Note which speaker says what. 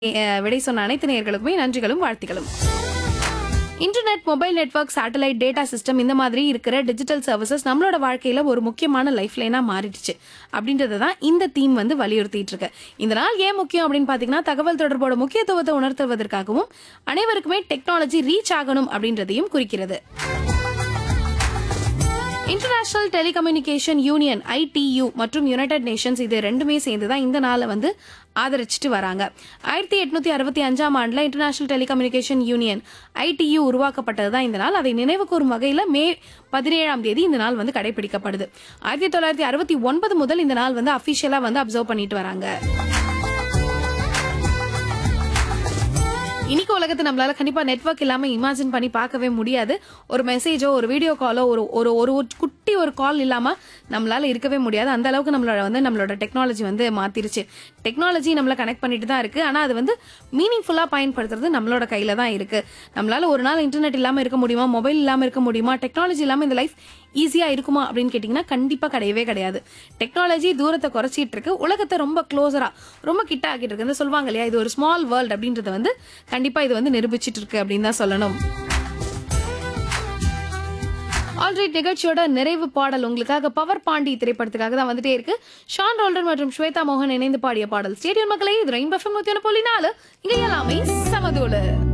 Speaker 1: அஹ், விடை சொன்ன அனைத்து நேயர்களுக்குமே நன்றிகளும் வாழ்த்துக்களும் internet mobile network satellite data system இந்த மாதிரி இருக்கிற டிஜிட்டல் சர்வீசஸ் நம்மளோட வாழ்க்கையில ஒரு முக்கியமான லைஃப் லைனா மாறிடுச்சு அப்படின்றத தான் இந்த தீம் வந்து வலியுறுத்திட்டு இருக்கு இந்த நாள் ஏன் முக்கியம் அப்படின்னு பாத்தீங்கன்னா தகவல் தொடர்போட முக்கியத்துவத்தை உணர்த்துவதற்காகவும் அனைவருக்குமே டெக்னாலஜி ரீச் ஆகணும் அப்படின்றதையும் குறிக்கிறது இன்டர்நேஷனல் டெலிகம்யூனிகேஷன் யூனியன் ஐடியு மற்றும் யுனைடெட் நேஷன்ஸ் இது ரெண்டுமே சேர்ந்து தான் இந்த நாளை வந்து ஆதரிச்சிட்டு வராங்க ஆயிரத்தி எட்நூத்தி அறுபத்தி அஞ்சாம் ஆண்டுல இன்டர்நேஷனல் டெலிகம்யூனிகேஷன் யூனியன் ஐடியு உருவாக்கப்பட்டது தான் இந்த நாள் அதை நினைவு கூறும் வகையில மே பதினேழாம் தேதி இந்த நாள் வந்து கடைபிடிக்கப்படுது ஆயிரத்தி தொள்ளாயிரத்தி அறுபத்தி ஒன்பது முதல் இந்த நாள் வந்து அபிஷியலா வந்து அப்சர்வ் பண்ணிட்டு வராங்க இன்னைக்கு உலகத்தை நம்மளால கண்டிப்பா நெட்வொர்க் இல்லாம இமேஜின் பண்ணி பார்க்கவே முடியாது ஒரு மெசேஜோ ஒரு வீடியோ காலோ ஒரு ஒரு ஒரு ஒரு குட்டி ஒரு கால் இல்லாம நம்மளால இருக்கவே முடியாது அந்த அளவுக்கு நம்மளோட வந்து நம்மளோட டெக்னாலஜி வந்து மாத்திருச்சு டெக்னாலஜி நம்மள கனெக்ட் பண்ணிட்டு தான் இருக்கு ஆனா அது வந்து மீனிங்ஃபுல்லா பயன்படுத்துறது நம்மளோட கையில தான் இருக்கு நம்மளால ஒரு நாள் இன்டர்நெட் இல்லாம இருக்க முடியுமா மொபைல் இல்லாம இருக்க முடியுமா டெக்னாலஜி இல்லாம இந்த லைஃப் ஈஸியா இருக்குமா அப்படின்னு கேட்டீங்கன்னா கண்டிப்பா கிடையவே கிடையாது டெக்னாலஜி தூரத்தை குறைச்சிட்டு இருக்கு உலகத்தை ரொம்ப க்ளோஸரா ரொம்ப கிட்ட ஆக்கிட்டு இருக்கு இந்த சொல்லுவாங்க இல்லையா இது ஒரு ஸ்மால் வேர்ல்ட் அப்படின்றத வந்து கண்டிப்பா இது வந்து நிரூபிச்சிட்டு இருக்கு அப்படின்னு தான் சொல்லணும் ஆல்ரைட் நிகழ்ச்சியோட நிறைவு பாடல் உங்களுக்காக பவர் பாண்டி திரைப்படத்துக்காக தான் வந்துட்டே இருக்கு ஷான் ரோல்டன் மற்றும் ஸ்வேதா மோகன் இணைந்து பாடிய பாடல் ஸ்டேடியம் மக்களே இது ரெயின் பஃபம் நூத்தி ஒன்று புள்ளி நாலு இங்க எல்லாமே சமதூளு